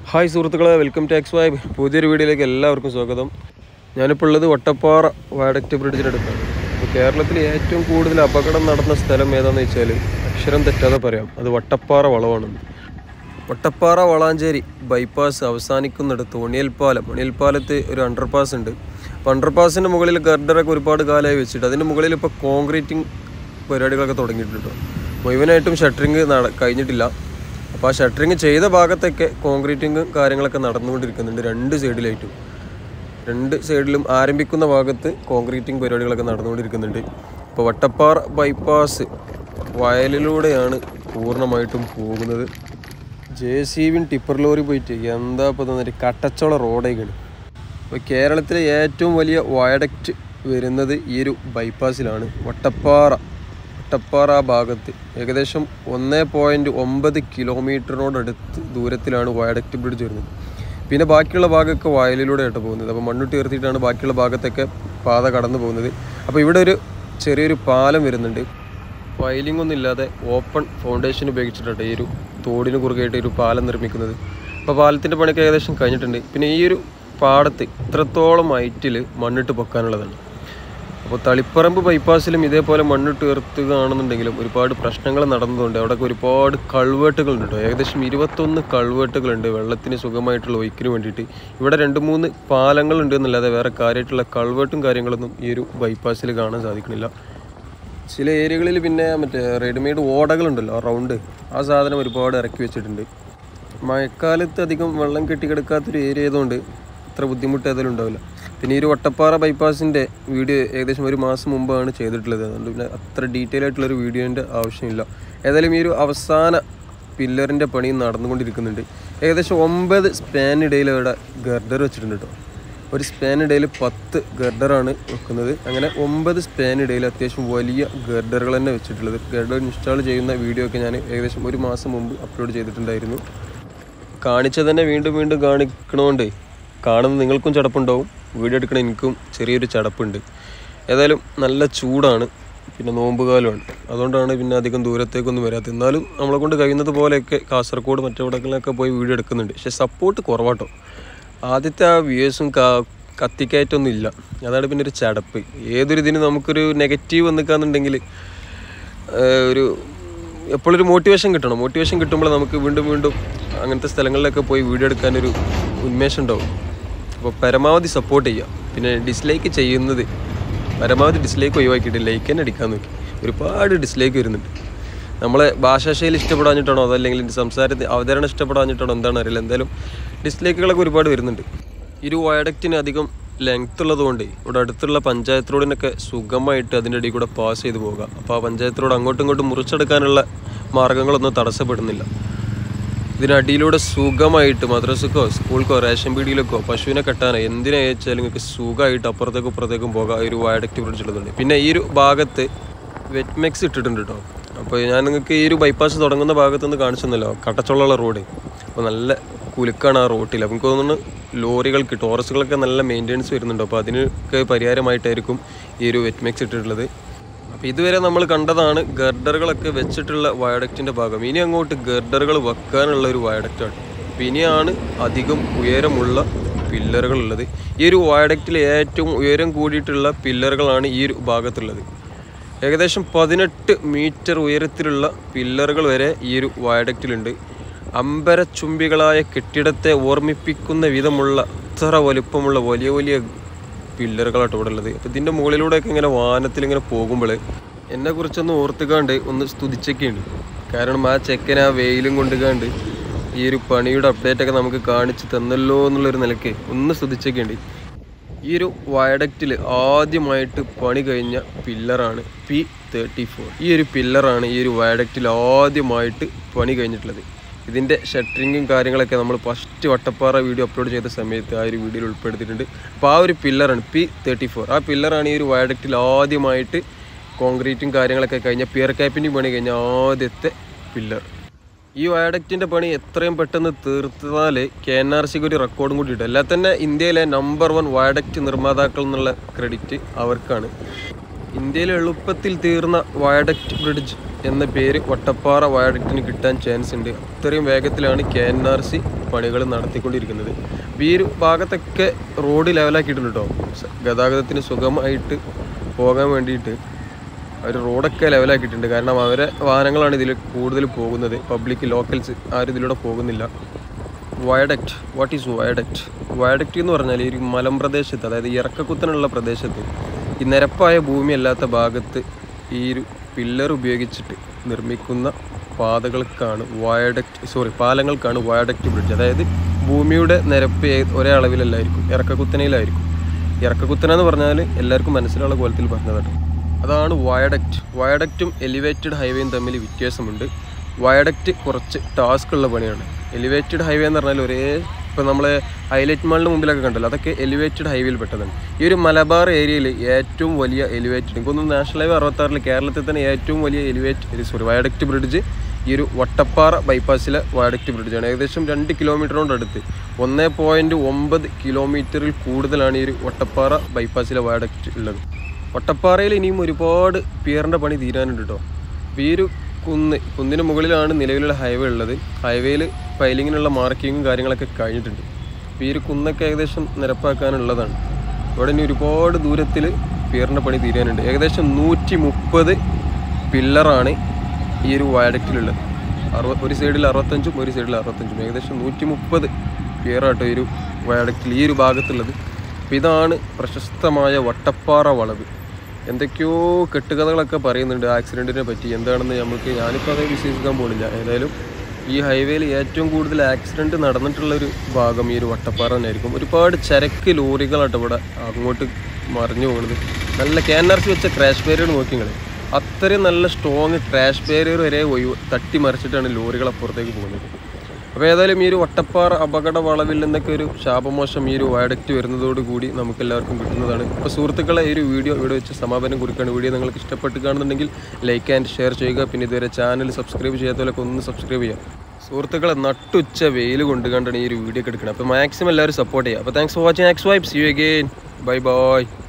hi സുഹൃത്തുക്കളെ welcome to X vibe പുതിയൊരു വീഡിയോയിലേക്ക് എല്ലാവർക്കും സ്വാഗതം ഞാനിപ്പോൾ ഉള്ളത് വട്ടപ്പാറ വയഡക്റ്റ് ബ്രിഡ്ജിനടുത്താണ് അപ്പോൾ കേരളത്തിൽ ഏറ്റവും കൂടുതൽ അപകടം നടന്ന സ്ഥലം ഏതാണെന്ന് വെച്ചാൽ അക്ഷരം തെറ്റാതെ പറയാം അത് വട്ടപ്പാറ വളവാണെന്ന് വട്ടപ്പാറ വളാഞ്ചേരി ബൈപ്പാസ് അവസാനിക്കുന്നിടത്ത് ഒണിയൽപ്പാലം ഒണിയൽപ്പാലത്ത് ഒരു അണ്ടർപാസ് ഉണ്ട് അപ്പോൾ അണ്ടർപാസിൻ്റെ മുകളിൽ ഗർഡറൊക്കെ ഒരുപാട് കാലമായി വെച്ചിട്ട് അതിൻ്റെ മുകളിൽ ഇപ്പോൾ കോൺക്രീറ്റിംഗ് പരിപാടികളൊക്കെ തുടങ്ങിയിട്ടുണ്ട് മുഴുവനായിട്ടും ഷട്ടറിങ് നട കഴിഞ്ഞിട്ടില്ല അപ്പോൾ ആ ഷട്ടറിങ് ചെയ്ത ഭാഗത്തൊക്കെ കോൺക്രീറ്റിംഗ് കാര്യങ്ങളൊക്കെ നടന്നുകൊണ്ടിരിക്കുന്നുണ്ട് രണ്ട് സൈഡിലായിട്ടും രണ്ട് സൈഡിലും ആരംഭിക്കുന്ന ഭാഗത്ത് കോൺക്രീറ്റിംഗ് പരിപാടികളൊക്കെ നടന്നുകൊണ്ടിരിക്കുന്നുണ്ട് ഇപ്പോൾ വട്ടപ്പാറ ബൈപ്പാസ് വയലിലൂടെയാണ് പൂർണ്ണമായിട്ടും പോകുന്നത് J C B tipper lorry പോയിട്ട് എന്താ ഇപ്പോൾ തന്നിട്ട് കട്ടച്ചോള റോഡേക്കാണ് അപ്പോൾ കേരളത്തിലെ ഏറ്റവും വലിയ വയഡക്റ്റ് വരുന്നത് ഈ ഒരു ബൈപ്പാസിലാണ് വട്ടപ്പാറ വട്ടപ്പാറ ആ ഭാഗത്ത് ഏകദേശം ഒന്ന് പോയിൻറ്റ് ഒമ്പത് കിലോമീറ്ററിനോടടുത്ത് ദൂരത്തിലാണ് വയഡക്റ്റ് ബ്രിഡ്ജ് വരുന്നത് പിന്നെ ബാക്കിയുള്ള ഭാഗമൊക്കെ വയലിലൂടെയായിട്ട് പോകുന്നത് അപ്പോൾ മണ്ണിട്ട് ഉയർത്തിയിട്ടാണ് ബാക്കിയുള്ള ഭാഗത്തൊക്കെ പാത കടന്നു പോകുന്നത് അപ്പോൾ ഇവിടെ ഒരു ചെറിയൊരു പാലം വരുന്നുണ്ട് വയലിംഗ് ഒന്നും ഇല്ലാതെ ഓപ്പൺ ഫൗണ്ടേഷൻ ഉപയോഗിച്ചിട്ടാണ് ഈ ഒരു തോടിന് കുറുകയായിട്ട് ഒരു പാലം നിർമ്മിക്കുന്നത് അപ്പോൾ പാലത്തിൻ്റെ പണിയൊക്കെ ഏകദേശം കഴിഞ്ഞിട്ടുണ്ട് പിന്നെ ഈ ഒരു പാടത്ത് ഇത്രത്തോളം ഹൈറ്റിൽ മണ്ണിട്ട് പൊക്കാനുള്ളതാണ് അപ്പോൾ തളിപ്പറമ്പ് ബൈപ്പാസിലും ഇതേപോലെ മണ്ണിട്ട് ഉയർത്തുകയാണെന്നുണ്ടെങ്കിലും ഒരുപാട് പ്രശ്നങ്ങൾ നടന്നതുകൊണ്ട് അവിടെ ഒരുപാട് കൾവേട്ടുകളുണ്ട് കേട്ടോ ഏകദേശം ഇരുപത്തൊന്ന് കൾവേട്ടുകളുണ്ട് വെള്ളത്തിന് സുഖമായിട്ടുള്ള ഒഴുക്കിന് വേണ്ടിയിട്ട് ഇവിടെ രണ്ട് മൂന്ന് പാലങ്ങളുണ്ട് എന്നല്ലാതെ വേറെ കാര്യമായിട്ടുള്ള കൾവേട്ടും കാര്യങ്ങളൊന്നും ഈ ഒരു ബൈപ്പാസിൽ കാണാൻ സാധിക്കുന്നില്ല ചില ഏരിയകളിൽ പിന്നെ മറ്റേ റെഡിമെയ്ഡ് ഓടകളുണ്ടല്ലോ ആ റൗണ്ട് ആ സാധനം ഒരുപാട് ഇറക്കി വെച്ചിട്ടുണ്ട് മഴക്കാലത്ത് അധികം വെള്ളം കെട്ടിക്കിടക്കാത്തൊരു ഏരിയ ആയതുകൊണ്ട് അത്ര ബുദ്ധിമുട്ട് ഏതായാലും ഉണ്ടാവില്ല പിന്നെ ഈ ഒരു വട്ടപ്പാറ ബൈപ്പാസിൻ്റെ വീഡിയോ ഏകദേശം ഒരു മാസം മുമ്പാണ് ചെയ്തിട്ടുള്ളത് അതുകൊണ്ട് പിന്നെ അത്ര ഡീറ്റെയിൽ ആയിട്ടുള്ളൊരു വീഡിയോൻ്റെ ആവശ്യമില്ല ഏതായാലും ഈ ഒരു അവസാന പില്ലറിൻ്റെ പണി നടന്നുകൊണ്ടിരിക്കുന്നുണ്ട് ഏകദേശം ഒമ്പത് സ്പാനിടയിൽ അവിടെ ഗർഡർ വെച്ചിട്ടുണ്ട് കേട്ടോ ഒരു സ്പാനിടയിൽ പത്ത് ഗർഡറാണ് വെക്കുന്നത് അങ്ങനെ ഒമ്പത് സ്പാനിടയിൽ അത്യാവശ്യം വലിയ ഗർഡറുകൾ തന്നെ വെച്ചിട്ടുള്ളത് ഗർഡർ ഇൻസ്റ്റാൾ ചെയ്യുന്ന വീഡിയോ ഒക്കെ ഞാൻ ഏകദേശം ഒരു മാസം മുമ്പ് അപ്ലോഡ് ചെയ്തിട്ടുണ്ടായിരുന്നു കാണിച്ചത് തന്നെ വീണ്ടും വീണ്ടും കാണിക്കണോണ്ട് കാണുന്ന നിങ്ങൾക്കും ചടപ്പുണ്ടാവും വീഡിയോ എടുക്കണ എനിക്കും ചെറിയൊരു ചടപ്പുണ്ട് ഏതായാലും നല്ല ചൂടാണ് പിന്നെ നോമ്പ് കാലമാണ് അതുകൊണ്ടാണ് പിന്നെ അധികം ദൂരത്തേക്കൊന്നും വരാത്തത് എന്നാലും നമ്മളെ കൊണ്ട് കഴിയുന്നത് പോലെയൊക്കെ കാസർഗോഡ് മറ്റെവിടങ്ങളിലൊക്കെ പോയി വീഡിയോ എടുക്കുന്നുണ്ട് പക്ഷേ സപ്പോർട്ട് കുറവാട്ടോ ആദ്യത്തെ ആ വ്യൂസും കത്തിക്കയറ്റൊന്നും ഇല്ല അതാണ് പിന്നെ ഒരു ചടപ്പ് ഏതൊരു ഇതിന് നമുക്കൊരു നെഗറ്റീവ് വന്നിക്കാന്നുണ്ടെങ്കിൽ ഒരു എപ്പോഴൊരു മോട്ടിവേഷൻ കിട്ടണം മോട്ടിവേഷൻ കിട്ടുമ്പോൾ നമുക്ക് വീണ്ടും വീണ്ടും അങ്ങനത്തെ സ്ഥലങ്ങളിലൊക്കെ പോയി വീഡിയോ എടുക്കാനൊരു ഉന്മേഷം ഉണ്ടാവും അപ്പോൾ പരമാവധി സപ്പോർട്ട് ചെയ്യുക പിന്നെ ഡിസ്ലൈക്ക് ചെയ്യുന്നത് പരമാവധി ഡിസ്ലൈക്ക് ഒഴിവാക്കിയിട്ട് ലൈക്ക് തന്നെ അടിക്കാൻ നോക്കി ഒരുപാട് ഡിസ്ലൈക്ക് വരുന്നുണ്ട് നമ്മളെ ഭാഷാശൈലി ഇഷ്ടപ്പെടാഞ്ഞിട്ടാണോ അതല്ലെങ്കിൽ എൻ്റെ സംസാരത്തിൽ അവതരണം ഇഷ്ടപ്പെടാഞ്ഞിട്ടാണോ എന്താണ് അറിയില്ല എന്തായാലും ഡിസ്ലൈക്കുകളൊക്കെ ഒരുപാട് വരുന്നുണ്ട് ഈ ഒരു വയഡക്റ്റിന് അധികം ലെങ്ത് ഉള്ളതുകൊണ്ട് ഇവിടെ അടുത്തുള്ള പഞ്ചായത്ത് റോഡിനൊക്കെ സുഖമായിട്ട് അതിൻ്റെ ഇടയിൽ കൂടെ പാസ് ചെയ്ത് പോകാം അപ്പോൾ ആ പഞ്ചായത്ത് റോഡ് അങ്ങോട്ടും ഇങ്ങോട്ടും മുറിച്ചെടുക്കാനുള്ള മാർഗ്ഗങ്ങളൊന്നും തടസ്സപ്പെടുന്നില്ല ഇതിനടിയിലൂടെ സുഖമായിട്ട് മദ്രസക്കോ സ്കൂൾക്കോ റേഷൻ പീടിയിലേക്കോ പശുവിനെ കെട്ടാനോ എന്തിനെ അയച്ചാലും നിങ്ങൾക്ക് സുഖമായിട്ട് അപ്പുറത്തേക്കും ഇപ്പുറത്തേക്കും പോകാം ഈ ഒരു വയഡക്റ്റ് ബ്രിഡ്ജ് ഉള്ളതുകൊണ്ട് പിന്നെ ഈ ഒരു ഭാഗത്ത് വെറ്റ് മിക്സ് ഇട്ടിട്ടുണ്ട് കേട്ടോ അപ്പോൾ ഞാൻ നിങ്ങൾക്ക് ഈ ഒരു ബൈപ്പാസ് തുടങ്ങുന്ന ഭാഗത്ത് നിന്ന് കാണിച്ചെന്നല്ലോ കട്ടച്ചുള്ള റോഡ് അപ്പോൾ നല്ല കുലുക്കാണ് ആ റോട്ടിൽ അപ്പോൾ എനിക്ക് തോന്നുന്നു ലോറികൾക്ക് ടോറസുകളൊക്കെ നല്ല മെയിൻ്റെനൻസ് വരുന്നുണ്ട് അപ്പോൾ അതിനൊക്കെ പരിഹാരമായിട്ടായിരിക്കും ഈ ഒരു വെറ്റ് മിക്സ് ഇട്ടിട്ടുള്ളത് അപ്പോൾ ഇതുവരെ നമ്മൾ കണ്ടതാണ് ഗർഡറുകളൊക്കെ വെച്ചിട്ടുള്ള വയഡക്റ്റിൻ്റെ ഭാഗം ഇനി അങ്ങോട്ട് ഗർഡറുകൾ വെക്കാനുള്ള ഒരു വയഡക്റ്റാണ് അപ്പോൾ ഇനിയാണ് അധികം ഉയരമുള്ള പില്ലറുകൾ ഉള്ളത് ഈ ഒരു വയഡക്റ്റിൽ ഏറ്റവും ഉയരം കൂടിയിട്ടുള്ള പില്ലറുകളാണ് ഈ ഒരു ഭാഗത്തുള്ളത് ഏകദേശം പതിനെട്ട് മീറ്റർ ഉയരത്തിലുള്ള പില്ലറുകൾ വരെ ഈ ഒരു വയഡക്റ്റിലുണ്ട് അമ്പരച്ചുംബികളായ കെട്ടിടത്തെ ഓർമ്മിപ്പിക്കുന്ന വിധമുള്ള അത്ര വലുപ്പമുള്ള വലിയ വലിയ പില്ലറുകളാട്ടോ ഇവിടെ ഉള്ളത് അപ്പോൾ ഇതിൻ്റെ മുകളിലൂടെയൊക്കെ ഇങ്ങനെ വാനത്തിൽ ഇങ്ങനെ പോകുമ്പോൾ എന്നെ കുറിച്ചൊന്ന് ഓർത്തുകാണ്ട് ഒന്ന് സ്തുതിച്ചൊക്കെയുണ്ട് കാരണം ആ ചെക്കൻ ആ വെയിലും കൊണ്ടുകാണ്ട് ഈ ഒരു പണിയുടെ അപ്ഡേറ്റ് ഒക്കെ നമുക്ക് കാണിച്ച് തന്നല്ലോ എന്നുള്ളൊരു നിലയ്ക്ക് ഒന്ന് സ്തുതിച്ചൊക്കെയുണ്ട് ഈ ഒരു വയഡക്റ്റിൽ ആദ്യമായിട്ട് പണി കഴിഞ്ഞ പില്ലറാണ് പി തേർട്ടി ഫോർ ഈ ഒരു പില്ലറാണ് ഈ ഒരു വയഡക്റ്റിൽ ആദ്യമായിട്ട് പണി കഴിഞ്ഞിട്ടുള്ളത് ഇതിൻ്റെ ഷട്ടറിങ്ങും കാര്യങ്ങളൊക്കെ നമ്മൾ ഫസ്റ്റ് വട്ടപ്പാറ വീഡിയോ അപ്ലോഡ് ചെയ്ത സമയത്ത് ആ ഒരു വീഡിയോയിൽ ഉൾപ്പെടുത്തിയിട്ടുണ്ട് അപ്പോൾ ആ ഒരു പില്ലറാണ് പി തേർട്ടി ഫോർ ആ പില്ലറാണ് ഈ ഒരു വയഡക്റ്റിൽ ആദ്യമായിട്ട് കോൺക്രീറ്റും കാര്യങ്ങളൊക്കെ കഴിഞ്ഞ പിയർ ക്യാപ്പിൻ്റെയും പണി കഴിഞ്ഞ ആദ്യത്തെ പില്ലർ ഈ വയഡക്റ്റിൻ്റെ പണി എത്രയും പെട്ടെന്ന് തീർത്താൽ കെ എൻ ആർ സിക്ക് ഒരു റെക്കോർഡും കൂടി കിട്ടും അല്ലാതെ തന്നെ ഇന്ത്യയിലെ നമ്പർ വൺ വയഡക്റ്റ് നിർമ്മാതാക്കൾ എന്നുള്ള ക്രെഡിറ്റ് അവർക്കാണ് ഇന്ത്യയിൽ എളുപ്പത്തിൽ തീർന്ന വയഡക്റ്റ് ബ്രിഡ്ജ് എന്ന പേര് വട്ടപ്പാറ വയഡക്റ്റിന് കിട്ടാൻ ചാൻസ് ഉണ്ട് അത്രയും വേഗത്തിലാണ് കെ എൻ ആർ സി പണികൾ നടത്തിക്കൊണ്ടിരിക്കുന്നത് അപ്പോൾ ഈ ഒരു ഭാഗത്തൊക്കെ റോഡ് ലെവലാക്കിയിട്ടുണ്ട് കേട്ടോ സ- ഗതാഗതത്തിന് സുഗമമായിട്ട് പോകാൻ വേണ്ടിയിട്ട് അവർ റോഡൊക്കെ ലെവലാക്കിയിട്ടുണ്ട് കാരണം അവരെ വാഹനങ്ങളാണ് ഇതിൽ കൂടുതൽ പോകുന്നത് പബ്ലിക് ലോക്കൽസ് ആരും ഇതിലൂടെ പോകുന്നില്ല viaduct what is viaduct viaduct എന്ന് പറഞ്ഞാൽ ഈ ഒരു മലമ്പ്രദേശത്ത് അതായത് ഇറക്കക്കുത്തനുള്ള പ്രദേശത്ത് ഈ നിരപ്പായ ഭൂമി അല്ലാത്ത ഭാഗത്ത് ഈ ഒരു പില്ലർ ഉപയോഗിച്ചിട്ട് നിർമ്മിക്കുന്ന പാതകൾക്കാണ് വയഡക്റ്റ് സോറി പാലങ്ങൾക്കാണ് വയഡക്റ്റ് ബ്രിഡ്ജ് അതായത് ഭൂമിയുടെ നിരപ്പ് ഏ- ഒരേ അളവിലല്ലായിരിക്കും ഇറക്കക്കുത്തനയിലായിരിക്കും ഇറക്കക്കുത്തന എന്ന് പറഞ്ഞാൽ എല്ലാവർക്കും മനസ്സിലുള്ള കോലത്തിൽ പറഞ്ഞതാട്ടോ അതാണ് വയഡക്റ്റ് വയഡക്റ്റും എലിവേറ്റഡ് ഹൈവേയും തമ്മിൽ വ്യത്യാസമുണ്ട് വയഡക്റ്റ് കുറച്ച് ടാസ്ക് ഉള്ള പണിയാണ് എലിവേറ്റഡ് ഹൈവേ എന്ന് പറഞ്ഞാൽ ഒരേ ഇപ്പോൾ നമ്മളെ ഹൈലൈറ്റ് മാളിന് മുമ്പിലൊക്കെ കണ്ടല്ലോ അതൊക്കെ എലിവേറ്റഡ് ഹൈവേയിൽ പെട്ടതാണ് ഈ ഒരു മലബാർ ഏരിയയിൽ ഏറ്റവും വലിയ എലിവേറ്റഡ് എനിക്കൊന്നും നാഷണൽ ഹൈവേ അറുപത്താറിൽ കേരളത്തിൽ തന്നെ ഏറ്റവും വലിയ എലിവേറ്റ് സോറി വയഡക്റ്റ് ബ്രിഡ്ജ് ഈ ഒരു വട്ടപ്പാറ ബൈപ്പാസിലെ വയഡക്റ്റ് ബ്രിഡ്ജാണ് ഏകദേശം രണ്ട് കിലോമീറ്ററിനോട് അടുത്ത് ഒന്ന് പോയിൻറ്റ് ഒമ്പത് കിലോമീറ്ററിൽ കൂടുതലാണ് ഈ ഒരു വട്ടപ്പാറ ബൈപ്പാസിലെ വയഡക്റ്റ് ഉള്ളത് വട്ടപ്പാറയിൽ ഇനിയും ഒരുപാട് പിയറിൻ്റെ പണി തീരാനുണ്ട് കേട്ടോ അപ്പോൾ ഈ ഒരു കുന്ന് കുന്നിന് മുകളിലാണ് നിലവിലുള്ള ഹൈവേ ഉള്ളത് ഹൈവേയിൽ പൈലിങ്ങിനുള്ള മാർക്കിങ്ങും കാര്യങ്ങളൊക്കെ കഴിഞ്ഞിട്ടുണ്ട് അപ്പോൾ ഈ ഒരു കുന്നൊക്കെ ഏകദേശം നിരപ്പാക്കാനുള്ളതാണ് ഇവിടെ ഇനി ഒരുപാട് ദൂരത്തിൽ പിയറിൻ്റെ പണി തീരാനുണ്ട് ഏകദേശം നൂറ്റി മുപ്പത് പില്ലറാണ് ഈ ഒരു വയഡക്റ്റിലുള്ളത് അറുപ ഒരു സൈഡിൽ അറുപത്തഞ്ചും ഒരു സൈഡിൽ അറുപത്തഞ്ചും ഏകദേശം നൂറ്റി മുപ്പത് പിയറാട്ടോ ഈ ഒരു വയഡക്റ്റിൽ ഈ ഒരു ഭാഗത്തുള്ളത് അപ്പോൾ ഇതാണ് പ്രശസ്തമായ വട്ടപ്പാറ വളവ് എന്തൊക്കെയോ കെട്ടുകഥകളൊക്കെ പറയുന്നുണ്ട് ആക്സിഡൻറ്റിനെ പറ്റി എന്താണെന്ന് നമുക്ക് ഞാനിപ്പോൾ അത് വിശ്വസിക്കാൻ പോകുന്നില്ല ഏതായാലും ഈ ഹൈവേയിൽ ഏറ്റവും കൂടുതൽ ആക്സിഡൻറ്റ് നടന്നിട്ടുള്ള ഒരു ഭാഗം ഈ ഒരു വട്ടപ്പാറ തന്നെയായിരിക്കും ഒരുപാട് ചരക്ക് ലോറികളാട്ടോ ഇവിടെ അങ്ങോട്ട് മറിഞ്ഞു പോകുന്നത് നല്ല കെ എൻ ആർ സി വെച്ച ക്രാഷ് ബാരിയർ നോക്കി നിങ്ങൾ അത്രയും നല്ല സ്ട്രോങ് ക്രാഷ് ബാരിയർ വരെ ഒഴിവ് തട്ടി മറിച്ചിട്ടാണ് ലോറികൾ അപ്പുറത്തേക്ക് പോകുന്നത് അപ്പോൾ ഏതായാലും ഈ ഒരു വട്ടപ്പാറ അപകട വളവിൽ നിന്നൊക്കെ ഒരു ശാപമോശം ഈ ഒരു വയഡക്റ്റ് വരുന്നതോട് കൂടി നമുക്ക് എല്ലാവർക്കും കിട്ടുന്നതാണ് അപ്പോൾ സുഹൃത്തുക്കളെ ഈ ഒരു വീഡിയോ ഇവിടെ വെച്ച് സമാപനം കുറിക്കാണ് വീഡിയോ നിങ്ങൾക്ക് ഇഷ്ടപ്പെട്ട് കാണുന്നുണ്ടെങ്കിൽ ലൈക്ക് ആൻഡ് ഷെയർ ചെയ്യുക പിന്നെ ഇതുവരെ ചാനൽ സബ്സ്ക്രൈബ് ചെയ്യാത്തവരൊക്കെ ഒന്ന് സബ്സ്ക്രൈബ് ചെയ്യാം സുഹൃത്തുക്കളെ നട്ടുച്ച വെയിൽ കൊണ്ട് കണ്ടാണ് ഈ ഒരു വീഡിയോ ഒക്കെ എടുക്കുന്നത് അപ്പോൾ മാക്സിമം എല്ലാവരും സപ്പോർട്ട് ചെയ്യുക അപ്പോൾ thanks for watching X vibes you again bye by